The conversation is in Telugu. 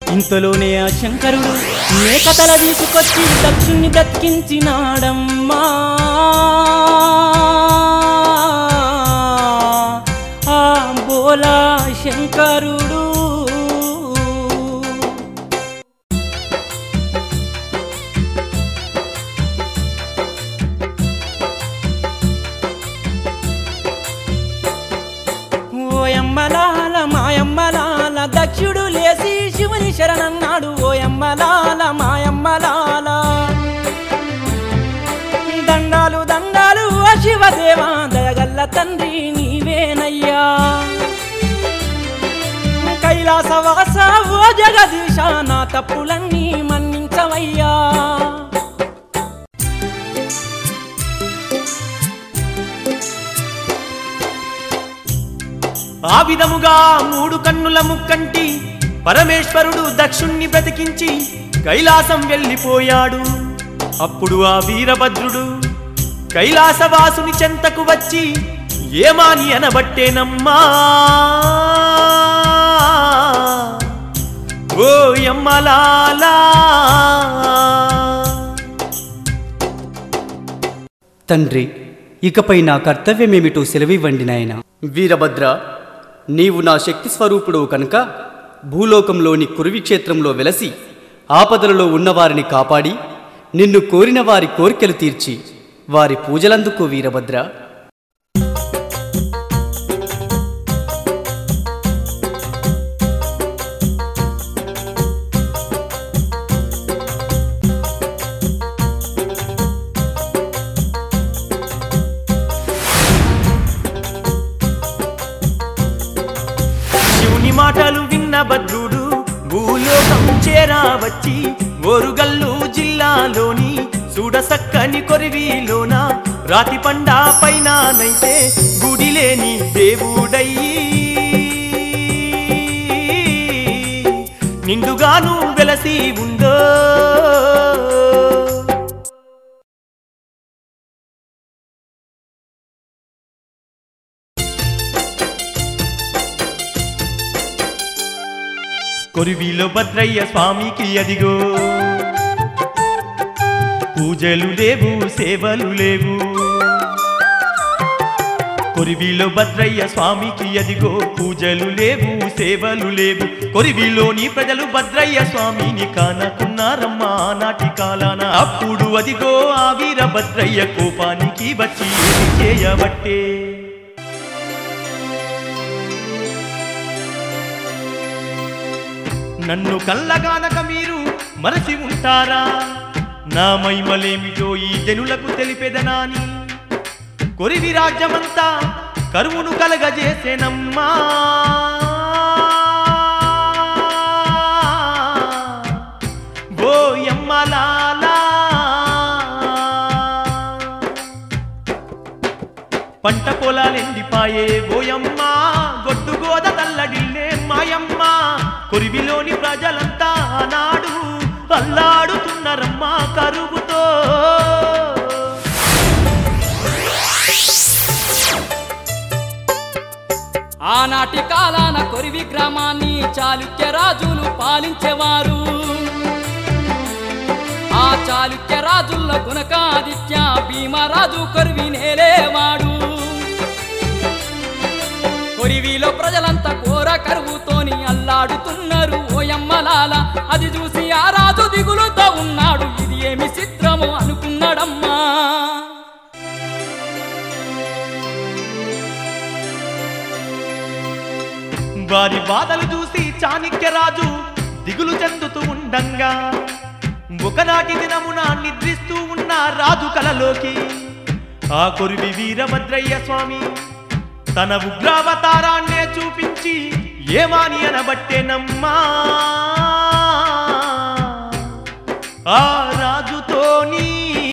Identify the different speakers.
Speaker 1: ఇంతలోనే ఆ శంకరుడు మేకతల తీసుకొచ్చి దక్షుణ్ణి దక్కించినాడమ్మా ఆ బోలా శంకరుడు ఓయమ్మలాల మాయమ్మలాల దక్షుడు లేసి శివుని శరణన్నాడు ఓయమ్మలాల మాయమ్మలాల దండాలు దండాలు ఓ శివదేవా దయగల్ల తండ్రి నీవేనయ్యా కైలాసవాస ఓ జగదీశ నా తప్పులన్నీ మన్నించవయ్యా
Speaker 2: ఆ విధముగా మూడు కన్నుల ముక్కంటి పరమేశ్వరుడు దక్షుణ్ణి బ్రతికించి కైలాసం వెళ్ళిపోయాడు అప్పుడు ఆ వీరభద్రుడు కైలాసవాసుని చెంతకు వచ్చి ఏమాని అనబట్టేనమ్మా ఓ యమ్మలాలా
Speaker 3: తండ్రి ఇకపై నా కర్తవ్యమేమిటో సెలవివ్వండి నాయన వీరభద్ర నీవు నా శక్తి స్వరూపుడు కనుక భూలోకంలోని కురువి క్షేత్రంలో వెలసి ఆపదలలో ఉన్నవారిని కాపాడి నిన్ను కోరిన వారి కోరికలు తీర్చి వారి పూజలందుకో వీరభద్ర
Speaker 2: శివుని మాటలు విన్న భద్రుడు భూలోకం చేరావచ్చి ఓరుగల్లు జిల్లాలోని చూడసక్కని కొరివిలోన రాతి పండా పైననైతే గుడిలేని దేవుడయ్యి నిండుగాను వెలసి ఉందో కొరివిలో భద్రయ్య స్వామికి అదిగో పూజలు లేవు సేవలు లేవు కొరివిలో భద్రయ్య స్వామికి అదిగో పూజలు లేవు సేవలు లేవు కొరివిలోని ప్రజలు భద్రయ్య స్వామిని కానకున్నారమ్మా నాటి కాలాన అప్పుడు అదిగో ఆ వీర భద్రయ్య కోపానికి వచ్చి ఏమి చేయబట్టే నన్ను కళ్ళగానక మీరు మరచి ఉంటారా నా మహిమలేమిటో ఈ జనులకు తెలిపెదనాని కొరివి రాజ్యమంతా కరువును కలగజేసెనమ్మా ఓ యమ్మలాలా పంట పొలాలెండిపాయే ఓయమ్మ గొడ్డు గోద తల్లడిల్లే మాయమ్మ కొరివిలోని ప్రజలంతా నాడు అల్లాడుతున్నరమ్మా కరువుతో
Speaker 4: ఆనాటి కాలాన కొరివి గ్రామాన్ని చాళుక్య రాజులు పాలించేవారు ఆ చాళుక్య రాజుల్లో గుణకాదిత్య భీమరాజు కొరివి నేలేవాడు కొరివిలో ప్రజలంతా కోర కరువుతోని అల్లాడుతున్నారు ఓయమ్మలాల అది చూసి ఆ రాజు దిగులుతో ఉన్నాడు ఇది ఏమి చిత్రము అనుకున్నాడమ్మా
Speaker 2: వారి బాధలు చూసి చాణక్యరాజు దిగులు చెందుతూ ఉండంగా ఒకనాటి దినమున నిద్రిస్తూ ఉన్న రాజు కలలోకి ఆ కొరివి వీరభద్రయ్య స్వామి తన ఉగ్రావతారాన్నే చూపించి ఏమాని అనబట్టేనమ్మా ఆ రాజుతోని